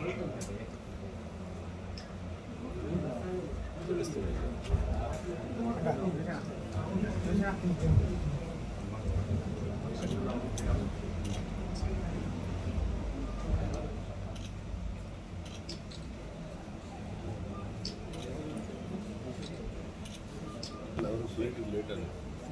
ಅವರು sweet late ಅಲ್ಲ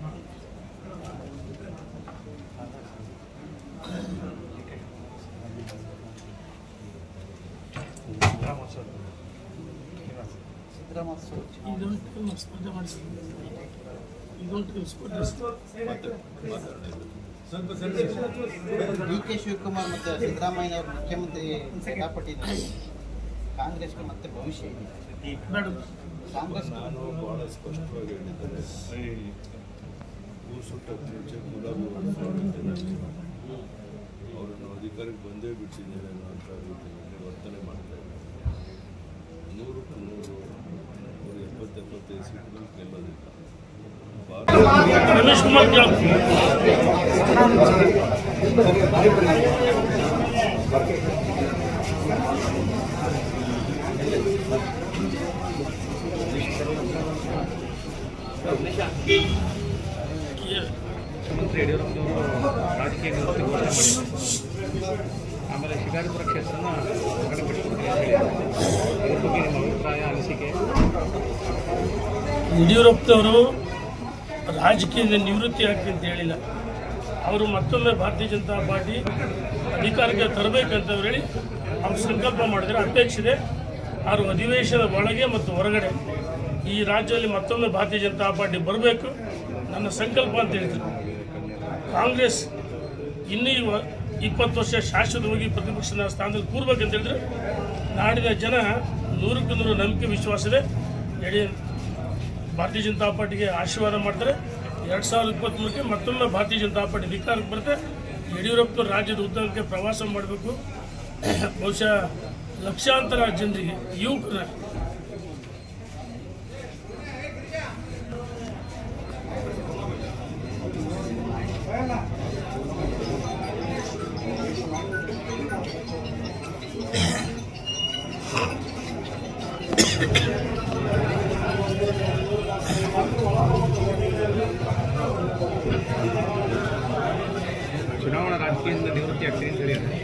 ಇದೊಂದು ಸ್ಪರ್ಧೆ ಮಾಡಿಸ್ತೀನಿ ಇದೊಂದು ಸ್ಪರ್ಧೆ ಡಿ ಕೆ ಶಿವಕುಮಾರ್ ಮತ್ತು ಸಿದ್ದರಾಮಯ್ಯ ಅವರು ಮುಖ್ಯಮಂತ್ರಿ ಸಿಕ್ಕಾಪಟ್ಟಿದ್ದಾರೆ ಕಾಂಗ್ರೆಸ್ಗೆ ಮತ್ತೆ ಭವಿಷ್ಯ ಇದೆ ಬೇಡ ಕಾಂಗ್ರೆಸ್ ನಾನು ಬಹಳ ಸ್ಪಷ್ಟವಾಗಿ ಹೇಳಿದ್ದೇನೆ ಊರು ಸುಟ್ಟಕ್ಕೆ ಮುಂಚೆ ಗುಲಾಬಿ ಅವರನ್ನು ಅಧಿಕಾರಕ್ಕೆ ಬಂದೇ ಬಿಟ್ಟಿದ್ದೇವೆ ಅನ್ನೋಂಥ ರೀತಿಯಲ್ಲಿ ವರ್ತನೆ ಮಾಡ್ತಾ ಇದ್ದಾರೆ ನೂರಕ್ಕೂ ನೂರು ಅವರು ಎಪ್ಪತ್ತು ಎಪ್ಪತ್ತೈದು ಸೀಟ್ಗಳು ಗೆಲ್ಲೋದಿಲ್ಲ ಭಾರತ ರಮೇಶ್ ಕುಮಾರ್ ಕೇಳ್ತೀನಿ ಮುಖ್ಯಮಂತ್ರಿ ಯಡಿಯೂರಪ್ಪನವರು ರಾಜಕೀಯ ನಿವೃತ್ತಿ ಘೋಷಣೆ ಮಾಡಿದ್ದಾರೆ ಆಮೇಲೆ ಶಿಕಾರಿಪುರ ಕ್ಷೇತ್ರನ ಹೊರಗಡೆಪಡಿಸ್ಬಿಡ್ತೀನಿ ಅಂತ ಹೇಳಿದ್ದಾರೆ ಇದ್ರ ಬಗ್ಗೆ ನಿಮ್ಮ ಅಭಿಪ್ರಾಯ ಅನಿಸಿಕೆ ಯಡಿಯೂರಪ್ಪನವರು ರಾಜಕೀಯದಿಂದ ನಿವೃತ್ತಿ ಆಗ್ತೀನಿ ಅಂತ ಹೇಳಿಲ್ಲ ಅವರು ಮತ್ತೊಮ್ಮೆ ಭಾರತೀಯ ಜನತಾ ಪಾರ್ಟಿ ಅಧಿಕಾರಕ್ಕೆ ತರಬೇಕಂತ ಅವ್ರು ಹೇಳಿ ಅವ್ರು ಸಂಕಲ್ಪ ಮಾಡಿದರೆ ಅಪೇಕ್ಷಿದೆ ಅವರು ಅಧಿವೇಶನದ ಒಳಗೆ ಮತ್ತು ಹೊರಗಡೆ ಈ ರಾಜ್ಯದಲ್ಲಿ ಮತ್ತೊಮ್ಮೆ ಭಾರತೀಯ ಜನತಾ ಪಾರ್ಟಿ ಬರಬೇಕು ನನ್ನ ಸಂಕಲ್ಪ ಅಂತ ಹೇಳಿದರು ಕಾಂಗ್ರೆಸ್ ಇನ್ನೂ ಇವ- ಇಪ್ಪತ್ತು ವರ್ಷ ಶಾಶ್ವತವಾಗಿ ಪ್ರತಿಪಕ್ಷದ ಸ್ಥಾನದಲ್ಲಿ ಕೂರ್ಬೇಕಂತ ಹೇಳಿದ್ರೆ ನಾಡಿನ ಜನ ನೂರಕ್ಕೂ ನೂರು ನಂಬಿಕೆ ವಿಶ್ವಾಸದೆ ಯಡಿ ಭಾರತೀಯ ಜನತಾ ಪಾರ್ಟಿಗೆ ಆಶೀರ್ವಾದ ಮಾಡ್ತಾರೆ ಎರಡು ಸಾವಿರದ ಇಪ್ಪತ್ತ್ಮೂರಕ್ಕೆ ಮತ್ತೊಮ್ಮೆ ಭಾರತೀಯ ಜನತಾ ಪಾರ್ಟಿ ಅಧಿಕಾರಕ್ಕೆ ಬರುತ್ತೆ ಯಡಿಯೂರಪ್ಪನವರು ರಾಜ್ಯದ ಉದ್ದಕ್ಕೆ ಪ್ರವಾಸ ಮಾಡಬೇಕು ಬಹುಶಃ ಲಕ್ಷಾಂತರ ಜನರಿಗೆ ಯುವಕರ ಚುನಾವಣಾ ರಾಜಕೀಯದಿಂದ ನಿವೃತ್ತಿ ಆಗ್ತೀನಿ ಅಂತ ಹೇಳಿದ್ದಾರೆ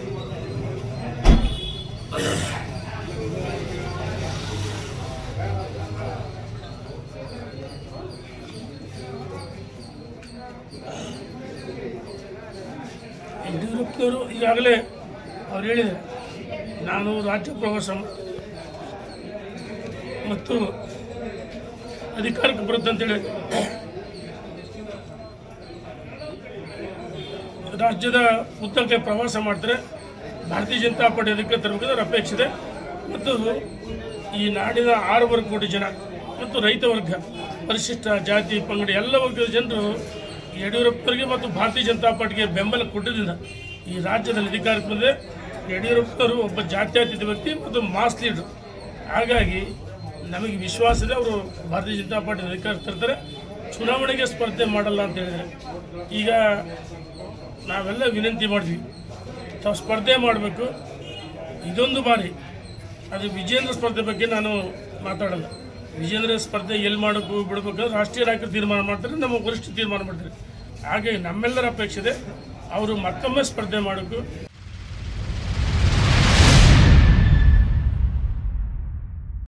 ಯಡಿಯೂರಪ್ಪನವರು ಈಗಾಗಲೇ ಅವ್ರು ಹೇಳಿದ್ದಾರೆ ನಾನು ರಾಜ್ಯ ಪ್ರವಾಸ ಮತ್ತು ಅಧಿಕಾರಕ್ಕೆ ಬರುತ್ತೆ ಅಂತೇಳಿ ರಾಜ್ಯದ ಉದ್ದಕ್ಕೆ ಪ್ರವಾಸ ಮಾಡ್ತಾರೆ ಭಾರತೀಯ ಜನತಾ ಪಾರ್ಟಿ ಅದಕ್ಕೆ ತರಬೇಕಾದ್ರೆ ಅಪೇಕ್ಷಿದೆ ಮತ್ತು ಈ ನಾಡಿನ ಆರೂವರೆ ಕೋಟಿ ಜನ ಮತ್ತು ರೈತ ವರ್ಗ ಪರಿಶಿಷ್ಟ ಜಾತಿ ಪಂಗಡ ಎಲ್ಲ ವರ್ಗದ ಜನರು ಯಡಿಯೂರಪ್ಪರಿಗೆ ಮತ್ತು ಭಾರತೀಯ ಜನತಾ ಪಾರ್ಟಿಗೆ ಬೆಂಬಲ ಕೊಟ್ಟಿದ್ದರಿಂದ ಈ ರಾಜ್ಯದಲ್ಲಿ ಅಧಿಕಾರಕ್ಕೆ ಬಂದರೆ ಯಡಿಯೂರಪ್ಪನವರು ಒಬ್ಬ ಜಾತ್ಯತೀತ ವ್ಯಕ್ತಿ ಮತ್ತು ಮಾಸ್ ಲೀಡರ್ ಹಾಗಾಗಿ ನಮಗೆ ವಿಶ್ವಾಸ ಇದೆ ಅವರು ಭಾರತೀಯ ಜನತಾ ಪಾರ್ಟಿ ಅಧಿಕಾರ ತರ್ತಾರೆ ಚುನಾವಣೆಗೆ ಸ್ಪರ್ಧೆ ಮಾಡಲ್ಲ ಅಂತ ಹೇಳಿದರೆ ಈಗ ನಾವೆಲ್ಲ ವಿನಂತಿ ಮಾಡಿದ್ವಿ ತಾವು ಸ್ಪರ್ಧೆ ಮಾಡಬೇಕು ಇದೊಂದು ಬಾರಿ ಅದು ವಿಜೇಂದ್ರ ಸ್ಪರ್ಧೆ ಬಗ್ಗೆ ನಾನು ಮಾತಾಡಲ್ಲ ವಿಜೇಂದ್ರ ಸ್ಪರ್ಧೆ ಎಲ್ಲಿ ಮಾಡಬೇಕು ಬಿಡಬೇಕು ರಾಷ್ಟ್ರೀಯ ನಾಯಕರು ತೀರ್ಮಾನ ಮಾಡ್ತಾರೆ ನಮ್ಮ ವರಿಷ್ಠ ತೀರ್ಮಾನ ಮಾಡ್ತಾರೆ ಹಾಗೆ ನಮ್ಮೆಲ್ಲರ ಅಪೇಕ್ಷೆ ಇದೆ ಅವರು ಮತ್ತೊಮ್ಮೆ ಸ್ಪರ್ಧೆ ಮಾಡಬೇಕು